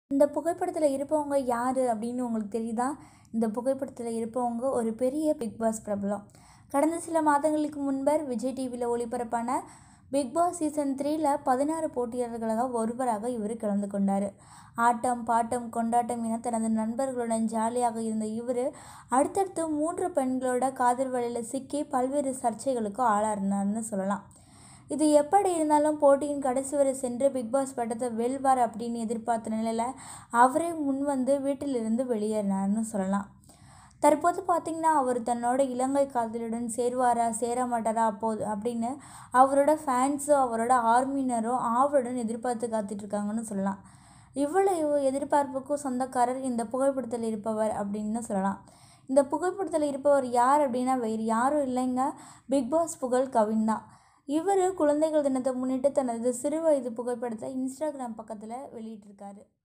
இந்த புகைப்படத்தில் இருப்பவங்க யார் அப்படின்னு உங்களுக்கு தெரியுதா இந்த புகைப்படத்தில் இருப்பவங்க ஒரு பெரிய பிக் பாஸ் பிரபலம் கடந்த சில மாதங்களுக்கு முன்பர் விஜய் டிவியில் ஒளிபரப்பான பிக் பாஸ் சீசன் த்ரீல பதினாறு போட்டியாளர்களாக ஒருவராக இவர் கலந்து கொண்டார் ஆட்டம் பாட்டம் கொண்டாட்டம் என தனது நண்பர்களுடன் ஜாலியாக இருந்த இவர் அடுத்தடுத்து மூன்று பெண்களோட காதல் வலையில் சிக்கி பல்வேறு சர்ச்சைகளுக்கு ஆளாறினார்னு சொல்லலாம் இது எப்படி இருந்தாலும் போட்டியின் கடைசி வரை சென்று பிக் பாஸ் பட்டத்தை வெல்வார் அப்படின்னு எதிர்பார்த்த நிலையில் அவரே முன் வந்து வீட்டிலிருந்து வெளியேறினார்னு சொல்லலாம் தற்போது பார்த்திங்கன்னா அவர் தன்னோட இலங்கை காதலுடன் சேருவாரா சேர மாட்டாரா அப்போது அப்படின்னு அவரோட ஃபேன்ஸும் அவரோட ஆர்மியினரும் ஆவலுடன் எதிர்பார்த்து காத்துட்ருக்காங்கன்னு சொல்லலாம் இவ்வளவு எதிர்பார்ப்புக்கும் சொந்தக்காரர் இந்த புகைப்படத்தில் இருப்பவர் அப்படின்னு சொல்லலாம் இந்த புகைப்படத்தில் இருப்பவர் யார் அப்படின்னா வேறு யாரும் இல்லைங்க பிக் பாஸ் புகழ் கவின் தான் இவர் குழந்தைகள் தினத்தை முன்னிட்டு தனது சிறு வயது புகைப்படத்தை இன்ஸ்டாகிராம் பக்கத்தில் வெளியிட்டிருக்காரு